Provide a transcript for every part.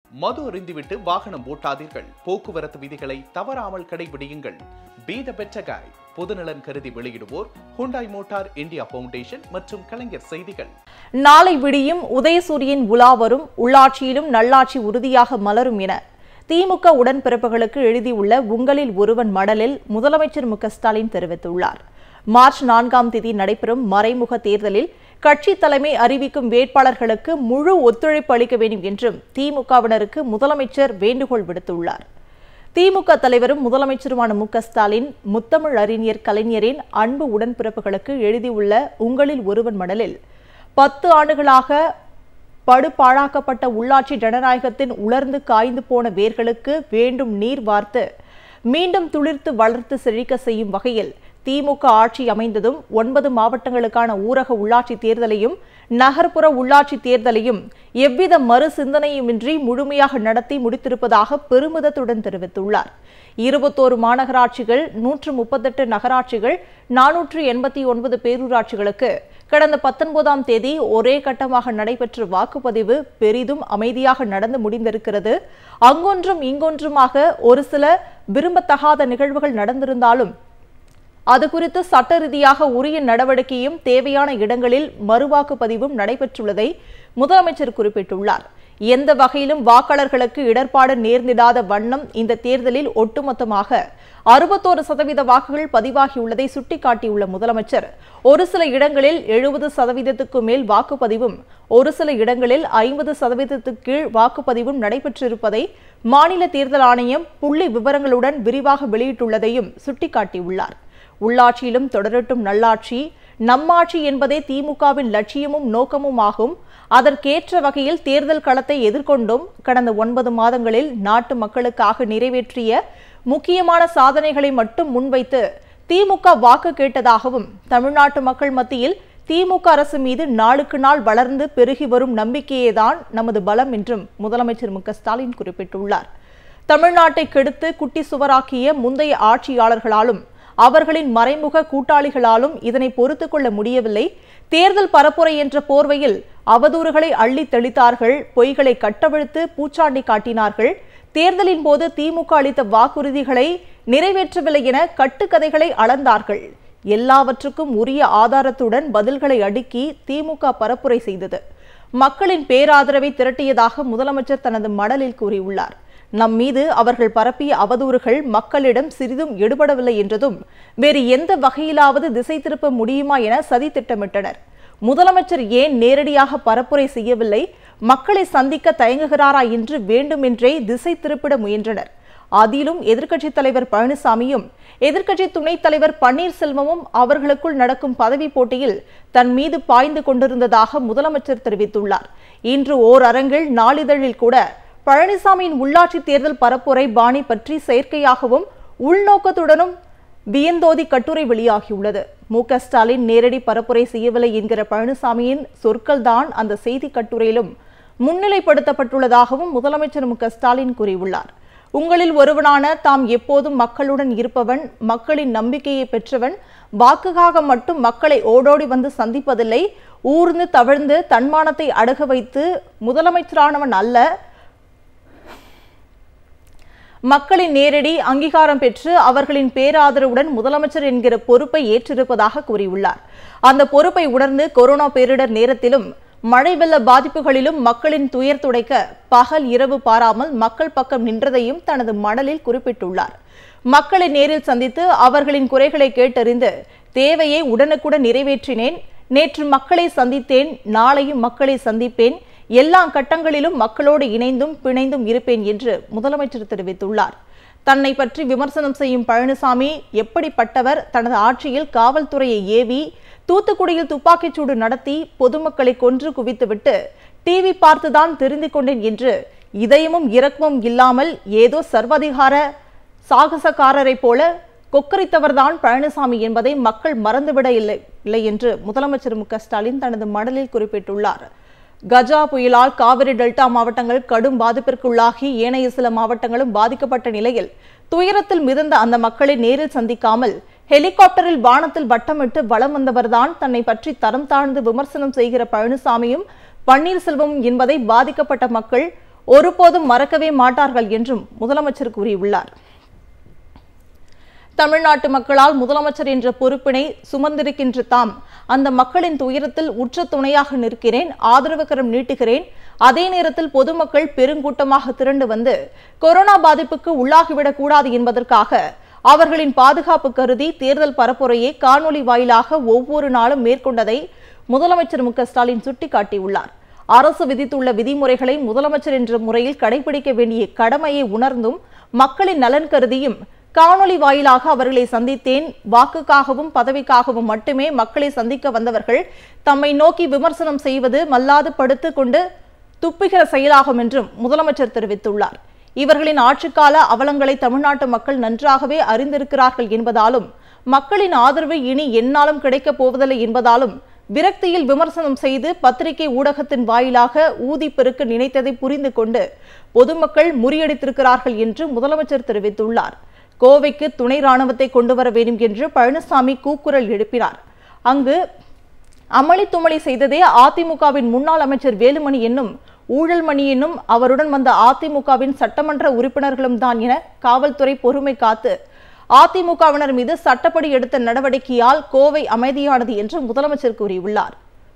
மது அருந்திவிட்டு வாகனம் ஓட்டாதீர்கள் போக்குவரத்து விதிகளை தவறாமல் கடைபிடியுங்கள் பி த பெற்ற காய் பொதுநலன் கருதி வெளியிடுவோர் ஹுண்டாய் மோட்டார் இந்தியா பவுண்டேஷன் மற்றும் கலைஞர் செய்திகள் நாளை விடியும் உதயசூரியன் உலா வரும் உள்ளாட்சியிலும் நல்லாட்சி உறுதியாக மலரும் என திமுக உடன்பிறப்புகளுக்கு எழுதியுள்ள உங்களில் ஒருவன் மடலில் முதலமைச்சர் மு க ஸ்டாலின் தெரிவித்துள்ளார் மார்ச் நான்காம் தேதி நடைபெறும் மறைமுக தேர்தலில் கட்சி தலைமை அறிவிக்கும் வேட்பாளர்களுக்கு முழு ஒத்துழைப்பு அளிக்க வேண்டும் என்றும் திமுகவினருக்கு முதலமைச்சர் வேண்டுகோள் விடுத்துள்ளார் திமுக தலைவரும் முதலமைச்சருமான மு க ஸ்டாலின் முத்தமிழ் அறிஞர் கலைஞரின் அன்பு உடன்பிறப்புகளுக்கு எழுதியுள்ள உங்களில் ஒருவன் மடலில் பத்து ஆண்டுகளாக படுபாழாக்கப்பட்ட உள்ளாட்சி ஜனநாயகத்தின் உலர்ந்து காய்ந்து போன வேர்களுக்கு வேண்டும் நீர் வார்த்து மீண்டும் துளிர்த்து வளர்த்து செழிக்க செய்யும் வகையில் திமுக ஆட்சி அமைந்ததும் ஒன்பது மாவட்டங்களுக்கான ஊரக உள்ளாட்சி தேர்தலையும் நகர்ப்புற உள்ளாட்சி தேர்தலையும் எவ்வித மறு சிந்தனையுமின்றி முழுமையாக நடத்தி முடித்திருப்பதாக பெருமிதத்துடன் தெரிவித்துள்ளார் இருபத்தோரு மாநகராட்சிகள் நூற்று முப்பத்தெட்டு நகராட்சிகள் நானூற்று எண்பத்தி ஒன்பது பேரூராட்சிகளுக்கு கடந்த பத்தொன்பதாம் தேதி ஒரே கட்டமாக நடைபெற்ற வாக்குப்பதிவு பெரிதும் அமைதியாக நடந்து முடிந்திருக்கிறது அங்கொன்றும் இங்கொன்றுமாக ஒரு சில விரும்பத்தகாத நிகழ்வுகள் நடந்திருந்தாலும் அது குறித்து சட்ட ரீதியாக உரிய நடவடிக்கையும் தேவையான இடங்களில் மறுவாக்குப்பதிவும் நடைபெற்றுள்ளதை முதலமைச்சர் குறிப்பிட்டுள்ளார் எந்த வகையிலும் வாக்காளர்களுக்கு இடர்பாடு நேர்ந்திடாத வண்ணம் இந்த தேர்தலில் ஒட்டுமொத்தமாக அறுபத்தோரு சதவீத வாக்குகள் பதிவாகியுள்ளதை சுட்டிக்காட்டியுள்ள முதலமைச்சர் ஒரு சில இடங்களில் எழுபது சதவீதத்துக்கு மேல் வாக்குப்பதிவும் ஒரு சில இடங்களில் ஐம்பது சதவீதத்துக்கு கீழ் வாக்குப்பதிவும் நடைபெற்றிருப்பதை மாநில தேர்தல் ஆணையம் புள்ளி விவரங்களுடன் விரிவாக வெளியிட்டுள்ளதையும் சுட்டிக்காட்டியுள்ளார் உள்ளாட்சியிலும் தொடரட்டும் நல்லாட்சி நம்மாட்சி என்பதே திமுகவின் லட்சியமும் நோக்கமும் ஆகும் அதற்கேற்ற வகையில் தேர்தல் களத்தை எதிர்கொண்டும் கடந்த ஒன்பது மாதங்களில் நாட்டு மக்களுக்காக நிறைவேற்றிய முக்கியமான சாதனைகளை மட்டும் முன்வைத்து திமுக வாக்கு கேட்டதாகவும் தமிழ்நாட்டு மக்கள் மத்தியில் திமுக அரசு மீது நாளுக்கு நாள் வளர்ந்து பெருகி வரும் நம்பிக்கையேதான் நமது பலம் என்றும் முதலமைச்சர் மு க ஸ்டாலின் குறிப்பிட்டுள்ளார் தமிழ்நாட்டை கெடுத்து குட்டி சுவராக்கிய முந்தைய ஆட்சியாளர்களாலும் அவர்களின் மறைமுக கூட்டாளிகளாலும் இதனை பொறுத்து கொள்ள முடியவில்லை தேர்தல் பரப்புரை என்ற போர்வையில் அவதூறுகளை அள்ளி தெளித்தார்கள் பொய்களை கட்டவிழ்த்து பூச்சாண்டி காட்டினார்கள் தேர்தலின் போது திமுக அளித்த வாக்குறுதிகளை நிறைவேற்றவில்லை என கட்டுக்கதைகளை அளந்தார்கள் எல்லாவற்றுக்கும் உரிய ஆதாரத்துடன் பதில்களை அடுக்கி திமுக பரப்புரை செய்தது மக்களின் பேராதரவை திரட்டியதாக முதலமைச்சர் தனது மடலில் கூறியுள்ளார் நம் மீது அவர்கள் பரப்பிய அவதூறுகள் மக்களிடம் சிறிதும் எடுபடவில்லை என்றதும் வேறு எந்த வகையிலாவது திசை திருப்ப முடியுமா என சதி திட்டமிட்டனர் முதலமைச்சர் ஏன் நேரடியாக பரப்புரை செய்யவில்லை மக்களை சந்திக்க தயங்குகிறாரா என்று வேண்டுமென்றே திசை திருப்பிட முயன்றனர் அதிலும் எதிர்க்கட்சித் தலைவர் பழனிசாமியும் எதிர்க்கட்சி துணைத் தலைவர் பன்னீர்செல்வமும் அவர்களுக்குள் நடக்கும் பதவி போட்டியில் தன் மீது பாய்ந்து கொண்டிருந்ததாக முதலமைச்சர் தெரிவித்துள்ளார் இன்று ஓர் அரங்கில் நாளிதழில் கூட பழனிசாமியின் உள்ளாட்சி தேர்தல் பரப்புரை பாணி பற்றி செயற்கையாகவும் உள்நோக்கத்துடனும் வியந்தோதி கட்டுரை வெளியாகியுள்ளது மு க ஸ்டாலின் நேரடி பரப்புரை செய்யவில்லை என்கிற பழனிசாமியின் சொற்கள்தான் அந்த செய்தி கட்டுரையிலும் முன்னிலைப்படுத்தப்பட்டுள்ளதாகவும் முதலமைச்சர் மு க ஸ்டாலின் கூறியுள்ளார் உங்களில் ஒருவனான தாம் எப்போதும் மக்களுடன் இருப்பவன் மக்களின் நம்பிக்கையை பெற்றவன் வாக்குக்காக மட்டும் மக்களை ஓடோடி வந்து சந்திப்பதில்லை ஊர்ந்து தவிழ்ந்து தன்மானத்தை அடக வைத்து முதலமைச்சரானவன் அல்ல மக்களின் நேரடி அங்கீகாரம் பெற்று அவர்களின் பேராதரவுடன் முதலமைச்சர் என்கிற பொறுப்பை ஏற்றிருப்பதாக கூறியுள்ளார் அந்த பொறுப்பை உணர்ந்து கொரோனா பேரிடர் நேரத்திலும் மழை வெள்ள பாதிப்புகளிலும் மக்களின் துயர் துடைக்க பகல் இரவு பாராமல் மக்கள் பக்கம் நின்றதையும் தனது மடலில் குறிப்பிட்டுள்ளார் மக்களை நேரில் சந்தித்து அவர்களின் குறைகளை கேட்டறிந்து தேவையை உடனுக்குடன் நிறைவேற்றினேன் நேற்று மக்களை சந்தித்தேன் நாளையும் மக்களை சந்திப்பேன் எல்லா கட்டங்களிலும் மக்களோடு இணைந்தும் பிணைந்தும் இருப்பேன் என்று முதலமைச்சர் தெரிவித்துள்ளார் தன்னை பற்றி விமர்சனம் செய்யும் பழனிசாமி எப்படிப்பட்டவர் தனது ஆட்சியில் காவல்துறையை ஏவி தூத்துக்குடியில் துப்பாக்கிச்சூடு நடத்தி பொதுமக்களை கொன்று குவித்துவிட்டு டிவி பார்த்துதான் தெரிந்து கொண்டேன் என்று இதயமும் இரக்கமும் இல்லாமல் ஏதோ சர்வாதிகார சாகசக்காரரை போல கொக்கரித்தவர்தான் பழனிசாமி என்பதை மக்கள் மறந்துவிட இல்லை இல்லை என்று முதலமைச்சர் மு க ஸ்டாலின் தனது மடலில் குறிப்பிட்டுள்ளார் கஜா புயலால் காவிரி டெல்டா மாவட்டங்கள் கடும் பாதிப்பிற்குள்ளாகி ஏனைய சில மாவட்டங்களும் பாதிக்கப்பட்ட நிலையில் துயரத்தில் மிதந்த அந்த மக்களை நேரில் சந்திக்காமல் ஹெலிகாப்டரில் வானத்தில் வட்டமிட்டு வலம் வந்தவர்தான் தன்னை பற்றி தரம் தாழ்ந்து விமர்சனம் செய்கிற பழனிசாமியும் பன்னீர்செல்வமும் என்பதை பாதிக்கப்பட்ட மக்கள் ஒருபோதும் மறக்கவே மாட்டார்கள் என்றும் முதலமைச்சர் கூறியுள்ளார் தமிழ்நாட்டு மக்களால் முதலமைச்சர் என்ற பொறுப்பினை சுமந்திருக்கின்ற தாம் அந்த மக்களின் துயரத்தில் உற்ற துணையாக நிற்கிறேன் ஆதரவு கரம் நீட்டுகிறேன் அதே நேரத்தில் பொதுமக்கள் பெருங்கூட்டமாக திரண்டு வந்து கொரோனா பாதிப்புக்கு உள்ளாகிவிடக் கூடாது என்பதற்காக அவர்களின் பாதுகாப்பு கருதி தேர்தல் பரப்புரையை காணொலி வாயிலாக ஒவ்வொரு நாளும் மேற்கொண்டதை முதலமைச்சர் மு க ஸ்டாலின் சுட்டிக்காட்டியுள்ளார் அரசு விதித்துள்ள விதிமுறைகளை முதலமைச்சர் என்ற முறையில் கடைபிடிக்க வேண்டிய கடமையை உணர்ந்தும் மக்களின் நலன் கருதியும் காணொலி வாயிலாக அவர்களை சந்தித்தேன் வாக்குக்காகவும் பதவிக்காகவும் மட்டுமே மக்களை சந்திக்க வந்தவர்கள் தம்மை நோக்கி விமர்சனம் செய்வது மல்லாது படுத்துக் கொண்டு துப்புகிற செயலாகும் என்றும் முதலமைச்சர் தெரிவித்துள்ளார் இவர்களின் ஆட்சிக்கால அவலங்களை தமிழ்நாட்டு மக்கள் நன்றாகவே அறிந்திருக்கிறார்கள் என்பதாலும் மக்களின் ஆதரவு இனி எந்நாளும் கிடைக்கப் போவதில்லை என்பதாலும் விரக்தியில் விமர்சனம் செய்து பத்திரிகை ஊடகத்தின் வாயிலாக ஊதி பெருக்க நினைத்ததை புரிந்து கொண்டு பொதுமக்கள் முறியடித்திருக்கிறார்கள் என்று முதலமைச்சர் தெரிவித்துள்ளார் கோவைக்கு துணை ராணுவத்தை கொண்டு வர வேண்டும் என்று பழனிசாமி கூக்குரல் எழுப்பினார் அங்கு அமளி துமளி செய்ததே அதிமுகவின் முன்னாள் அமைச்சர் வேலுமணி என்னும் ஊழல்மணி என்னும் அவருடன் வந்த அதிமுகவின் சட்டமன்ற உறுப்பினர்களும் தான் என காவல்துறை பொறுமை காத்து அதிமுகவினர் மீது சட்டப்படி எடுத்த நடவடிக்கையால் கோவை அமைதியானது என்று முதலமைச்சர் கூறியுள்ளார்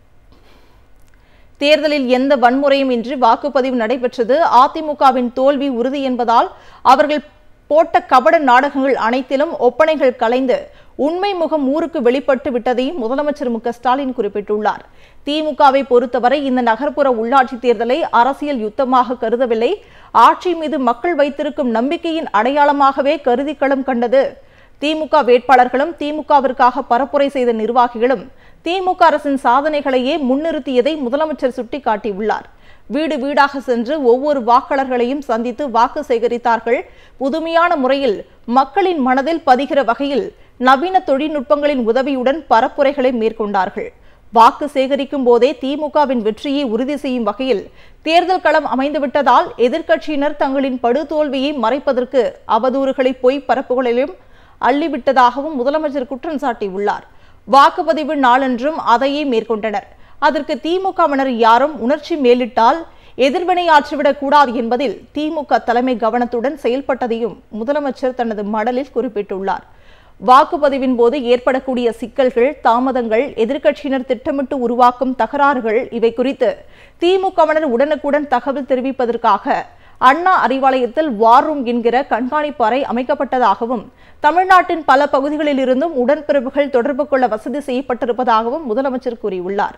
தேர்தலில் எந்த வன்முறையும் இன்றி வாக்குப்பதிவு நடைபெற்றது அதிமுகவின் தோல்வி உறுதி என்பதால் அவர்கள் போட்ட கபட நாடகங்கள் அனைத்திலும் ஒப்பனைகள் கலைந்து உண்மை முகம் ஊருக்கு வெளிப்பட்டு விட்டதையும் முதலமைச்சர் மு க ஸ்டாலின் குறிப்பிட்டுள்ளார் திமுகவை பொறுத்தவரை இந்த நகர்ப்புற உள்ளாட்சி தேர்தலை அரசியல் யுத்தமாக கருதவில்லை ஆட்சி மீது மக்கள் வைத்திருக்கும் நம்பிக்கையின் அடையாளமாகவே கருதி களம் கண்டது திமுக வேட்பாளர்களும் திமுகவிற்காக பரப்புரை செய்த நிர்வாகிகளும் திமுக அரசின் சாதனைகளையே முன்னிறுத்தியதை முதலமைச்சர் சுட்டிக்காட்டியுள்ளார் வீடு வீடாக சென்று ஒவ்வொரு வாக்காளர்களையும் சந்தித்து வாக்கு சேகரித்தார்கள் புதுமையான முறையில் மக்களின் மனதில் பதிகிற வகையில் நவீன தொழில்நுட்பங்களின் உதவியுடன் பரப்புரைகளை மேற்கொண்டார்கள் வாக்கு சேகரிக்கும் போதே திமுகவின் வெற்றியை உறுதி செய்யும் வகையில் தேர்தல் களம் அமைந்துவிட்டதால் எதிர்க்கட்சியினர் தங்களின் படுதோல்வியை மறைப்பதற்கு அவதூறுகளை பொய் பரப்புகளிலும் அள்ளிவிட்டதாகவும் முதலமைச்சர் குற்றம் சாட்டியுள்ளார் வாக்குப்பதிவு நாளன்றும் அதையே மேற்கொண்டனர் அதற்கு திமுகவினர் யாரும் உணர்ச்சி மேலிட்டால் எதிர்வினையாற்றிவிடக் கூடாது என்பதில் திமுக தலைமை கவனத்துடன் செயல்பட்டதையும் முதலமைச்சர் தனது மடலில் குறிப்பிட்டுள்ளார் வாக்குப்பதிவின் போது ஏற்படக்கூடிய சிக்கல்கள் தாமதங்கள் எதிர்க்கட்சியினர் திட்டமிட்டு உருவாக்கும் தகராறுகள் இவை குறித்து திமுகவினர் உடனுக்குடன் தகவல் தெரிவிப்பதற்காக அண்ணா அறிவாலயத்தில் வார் ரூம் என்கிற கண்காணிப்பு அறை அமைக்கப்பட்டதாகவும் தமிழ்நாட்டின் பல பகுதிகளில் இருந்தும் உடன்பிறப்புகள் தொடர்பு கொள்ள வசதி செய்யப்பட்டிருப்பதாகவும் முதலமைச்சர் கூறியுள்ளார்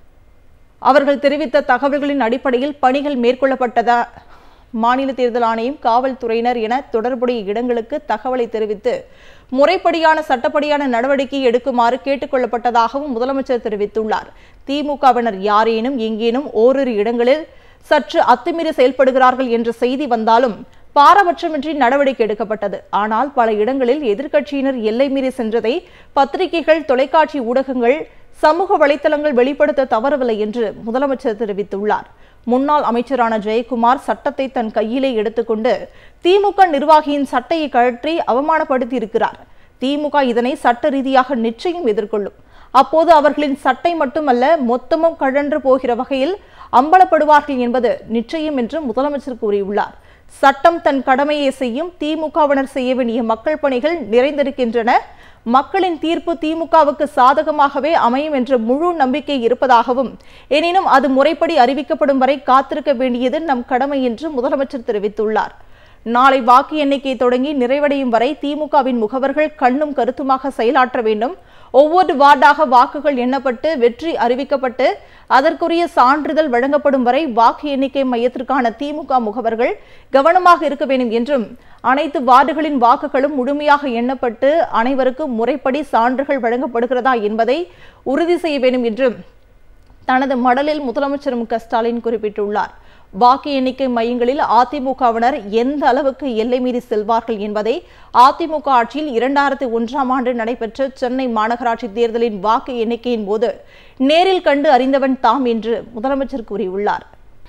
அவர்கள் தெரிவித்த தகவல்களின் அடிப்படையில் பணிகள் மேற்கொள்ளப்பட்டதா மாநில தேர்தல் ஆணையம் காவல்துறையினர் என தொடர்புடைய இடங்களுக்கு தகவலை தெரிவித்து முறைப்படியான சட்டப்படியான நடவடிக்கை எடுக்குமாறு கேட்டுக்கொள்ளப்பட்டதாகவும் முதலமைச்சர் தெரிவித்துள்ளார் திமுகவினர் யாரேனும் எங்கேனும் ஓரிரு இடங்களில் சற்று அத்துமீறி செயல்படுகிறார்கள் என்ற செய்தி வந்தாலும் பாரபட்சமின்றி நடவடிக்கை எடுக்கப்பட்டது ஆனால் பல இடங்களில் எதிர்க்கட்சியினர் எல்லை மீறி சென்றதை பத்திரிகைகள் தொலைக்காட்சி ஊடகங்கள் சமூக வலைத்தளங்கள் வெளிப்படுத்த தவறவில்லை என்று முதலமைச்சர் தெரிவித்துள்ளார் முன்னாள் அமைச்சரான ஜெயக்குமார் சட்டத்தை தன் கையிலே எடுத்துக்கொண்டு திமுக நிர்வாகியின் சட்டையை கழற்றி அவமானப்படுத்தி இருக்கிறார் திமுக இதனை சட்ட ரீதியாக நிச்சயம் எதிர்கொள்ளும் அப்போது அவர்களின் சட்டை மட்டுமல்ல மொத்தமும் கழன்று போகிற வகையில் அம்பலப்படுவார்கள் என்பது நிச்சயம் என்று முதலமைச்சர் கூறியுள்ளார் சட்டம் தன் கடமையை செய்யும் திமுகவினர் செய்ய வேண்டிய மக்கள் பணிகள் நிறைந்திருக்கின்றன மக்களின் தீர்ப்பு திமுகவுக்கு சாதகமாகவே அமையும் என்ற முழு நம்பிக்கை இருப்பதாகவும் எனினும் அது முறைப்படி அறிவிக்கப்படும் வரை காத்திருக்க வேண்டியது நம் கடமை என்று முதலமைச்சர் தெரிவித்துள்ளார் நாளை வாக்கு எண்ணிக்கை தொடங்கி நிறைவடையும் வரை திமுகவின் முகவர்கள் கண்ணும் கருத்துமாக செயலாற்ற வேண்டும் ஒவ்வொரு வார்டாக வாக்குகள் எண்ணப்பட்டு வெற்றி அறிவிக்கப்பட்டு அதற்குரிய சான்றிதழ் வழங்கப்படும் வரை வாக்கு எண்ணிக்கை மையத்திற்கான திமுக முகவர்கள் கவனமாக இருக்க வேண்டும் என்றும் அனைத்து வார்டுகளின் வாக்குகளும் முழுமையாக எண்ணப்பட்டு அனைவருக்கும் முறைப்படி சான்றுகள் வழங்கப்படுகிறதா என்பதை உறுதி செய்ய வேண்டும் என்றும் தனது மடலில் முதலமைச்சர் மு க ஸ்டாலின் குறிப்பிட்டுள்ளார் வாக்கு எண்ணிக்கை மையங்களில் அதிமுகவினர் எந்த அளவுக்கு எல்லை மீறி செல்வார்கள் என்பதை அதிமுக ஆட்சியில் இரண்டாயிரத்தி ஒன்றாம் ஆண்டு நடைபெற்ற சென்னை மாநகராட்சி தேர்தலின் வாக்கு எண்ணிக்கையின் போது நேரில் கண்டு அறிந்தவன் தாம் என்று முதலமைச்சர் கூறியுள்ளார்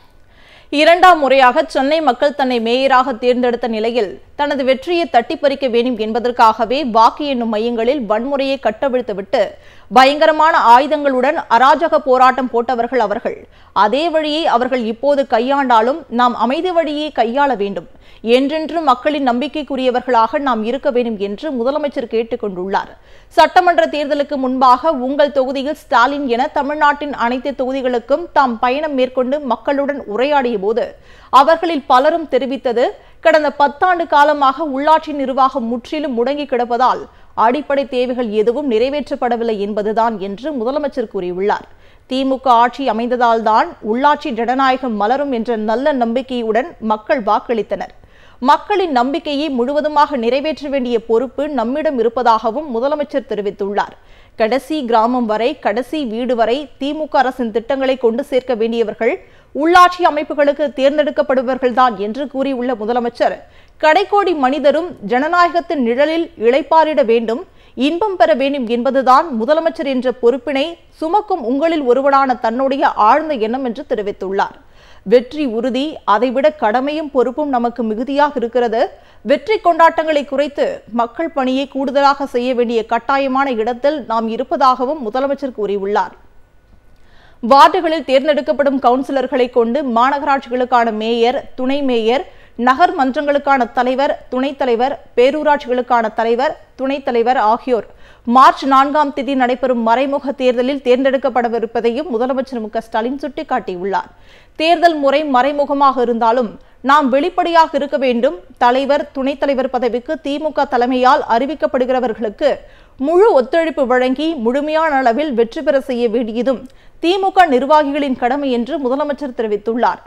இரண்டாம் முறையாக சென்னை மக்கள் தன்னை மேயராக தேர்ந்தெடுத்த நிலையில் தனது வெற்றியை தட்டி பறிக்க வேண்டும் என்பதற்காகவே வாக்கு எண்ணும் மையங்களில் வன்முறையை கட்டவிழ்த்துவிட்டு பயங்கரமான ஆயுதங்களுடன் அராஜக போராட்டம் போட்டவர்கள் அவர்கள் அதே வழியை அவர்கள் இப்போது கையாண்டாலும் நாம் அமைதி வழியை கையாள வேண்டும் என்றென்றும் மக்களின் நம்பிக்கைக்குரியவர்களாக நாம் இருக்க வேண்டும் என்று முதலமைச்சர் கேட்டுக் கொண்டுள்ளார் சட்டமன்ற தேர்தலுக்கு முன்பாக உங்கள் தொகுதியில் ஸ்டாலின் என தமிழ்நாட்டின் அனைத்து தொகுதிகளுக்கும் தாம் பயணம் மேற்கொண்டு மக்களுடன் உரையாடிய போது அவர்களில் பலரும் தெரிவித்தது கடந்த பத்தாண்டு காலமாக உள்ளாட்சி நிர்வாகம் முற்றிலும் முடங்கி கிடப்பதால் அடிப்படை தேவைகள் எதுவும் நிறைவேற்றப்படவில்லை என்பதுதான் என்று முதலமைச்சர் கூறியுள்ளார் திமுக ஆட்சி அமைந்ததால்தான் உள்ளாட்சி ஜனநாயகம் மலரும் என்ற நல்ல நம்பிக்கையுடன் மக்கள் வாக்களித்தனர் மக்களின் நம்பிக்கையை முழுவதுமாக நிறைவேற்ற வேண்டிய பொறுப்பு நம்மிடம் இருப்பதாகவும் முதலமைச்சர் தெரிவித்துள்ளார் கடைசி கிராமம் வரை கடைசி வீடு வரை திமுக அரசின் திட்டங்களை கொண்டு சேர்க்க வேண்டியவர்கள் உள்ளாட்சி அமைப்புகளுக்கு தேர்ந்தெடுக்கப்படுபவர்கள்தான் என்று கூறியுள்ள முதலமைச்சர் கடைக்கோடி மனிதரும் ஜனநாயகத்தின் நிழலில் இளைப்பாறிட வேண்டும் இன்பம் பெற வேண்டும் என்பதுதான் முதலமைச்சர் என்ற பொறுப்பினை சுமக்கும் உங்களில் ஒருவனான தன்னுடைய ஆழ்ந்த எண்ணம் என்று தெரிவித்துள்ளார் வெற்றி உறுதி அதைவிட கடமையும் பொறுப்பும் நமக்கு மிகுதியாக இருக்கிறது வெற்றி கொண்டாட்டங்களை குறைத்து மக்கள் பணியை கூடுதலாக செய்ய வேண்டிய கட்டாயமான இடத்தில் நாம் இருப்பதாகவும் முதலமைச்சர் கூறியுள்ளார் வார்டுகளில் தேர்ந்தெடுக்கப்படும் கவுன்சிலர்களை கொண்டு மாநகராட்சிகளுக்கான மேயர் துணை மேயர் நகர் மன்றங்களுக்கான தலைவர் துணைத் தலைவர் பேரூராட்சிகளுக்கான தலைவர் துணைத் தலைவர் ஆகியோர் மார்ச் நான்காம் தேதி நடைபெறும் மறைமுக தேர்தலில் தேர்ந்தெடுக்கப்படவிருப்பதையும் முதலமைச்சர் மு க ஸ்டாலின் சுட்டிக்காட்டியுள்ளார் தேர்தல் முறை மறைமுகமாக இருந்தாலும் நாம் வெளிப்படையாக இருக்க வேண்டும் தலைவர் துணைத் தலைவர் பதவிக்கு திமுக தலைமையால் அறிவிக்கப்படுகிறவர்களுக்கு முழு ஒத்துழைப்பு வழங்கி முழுமையான அளவில் வெற்றி பெற செய்ய வேண்டியதும் திமுக நிர்வாகிகளின் கடமை என்று முதலமைச்சர் தெரிவித்துள்ளார்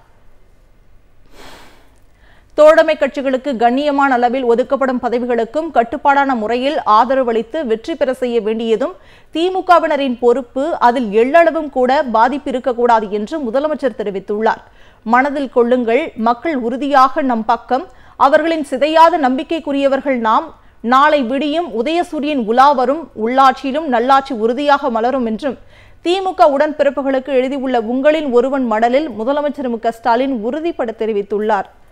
தோழமை கட்சிகளுக்கு கண்ணியமான அளவில் ஒதுக்கப்படும் பதவிகளுக்கும் கட்டுப்பாடான முறையில் ஆதரவளித்து வெற்றி பெற செய்ய வேண்டியதும் திமுகவினரின் பொறுப்பு அதில் எள்ளளவும் கூட பாதிப்பு இருக்கக்கூடாது என்று முதலமைச்சர் தெரிவித்துள்ளார் மனதில் கொள்ளுங்கள் மக்கள் உறுதியாக நம் பக்கம் அவர்களின் சிதையாத நம்பிக்கைக்குரியவர்கள் நாம் நாளை விடியும் உதயசூரியன் உலா வரும் உள்ளாட்சியிலும் நல்லாட்சி உறுதியாக மலரும் என்றும் திமுக உடன்பிறப்புகளுக்கு எழுதியுள்ள உங்களின் ஒருவன் மடலில் முதலமைச்சர் மு க ஸ்டாலின் உறுதிபட தெரிவித்துள்ளார்